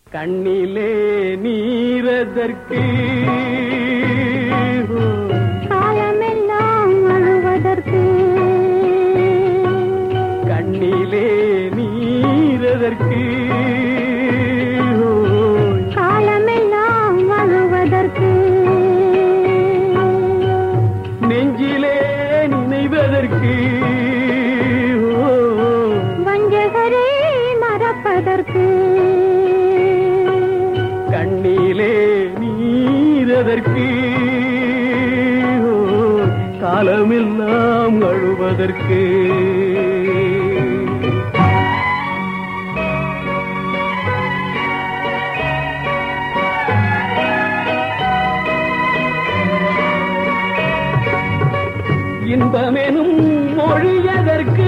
கண்ணிலே நீரதற்கு காலமெல்லாம் அழுவதற்கு கண்ணிலே நீரதற்கு காலமெல்லாம் அழுவதற்கு நெஞ்சிலே நினைவதற்கு வஞ்சகரே மறப்பதற்கு கண்ணிலே நீரதற்கு காலமெல்லாம் அழுவதற்கு இன்பமெனும் மொழியதற்கு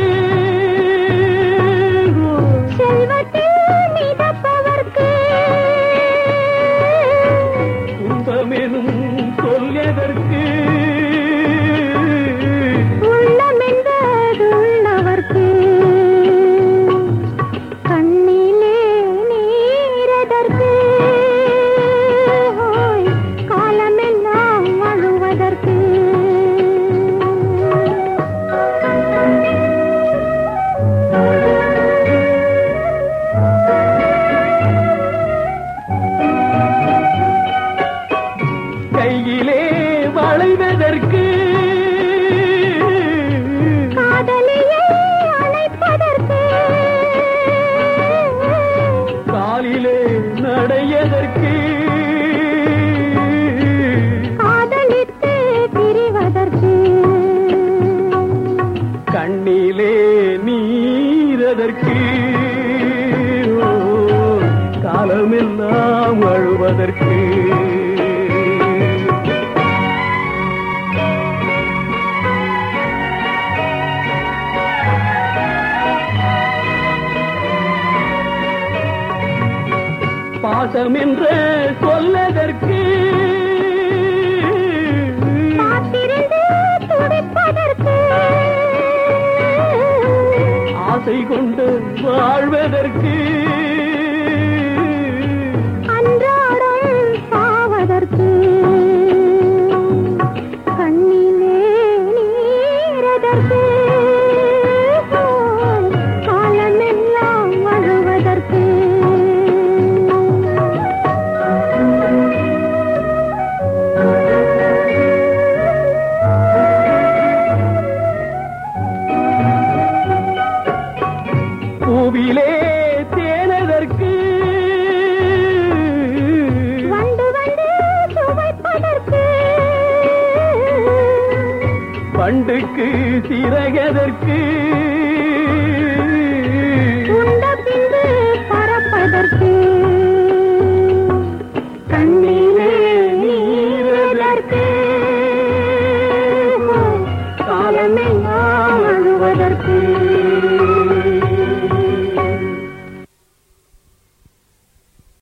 செல்வத்தில் மிதப்பவர்க்கு துன்பமெனும் சொல்யதற்கு உள்ளமென்பது உள்ளவர்க்கு கண்ணிலே நீரதற்கு ஓய், காலமெல்லாம் அழுவதற்கு கையிலே வளைவதற்கு காதலியை அணைப்பதற்கு காலிலே நடையதற்கு காதலித்து பிரிவதற்கு கண்ணிலே நீரதற்கு ஓ, காலமெல்லாம் அழுவதற்கு பாசம் என்ற சொல்லதற்கு காத்திருந்து துடிப்பதற்கு ஆசை கொண்டு வாழ்வதற்கு அன்றாடம் சாவதற்கு கண்ணிலே நீரதற்கு காலமெல்லாம் அழுவதற்கு பூவிலே தேனதற்கு வந்து வந்து சுவைப்பதற்கு பண்டுக்கு சிறகதற்கு உண்ட பின்பு பறப்பதற்கு கண்ணிலே நீரதற்கு காலமெல்லாம் அழுவதற்கு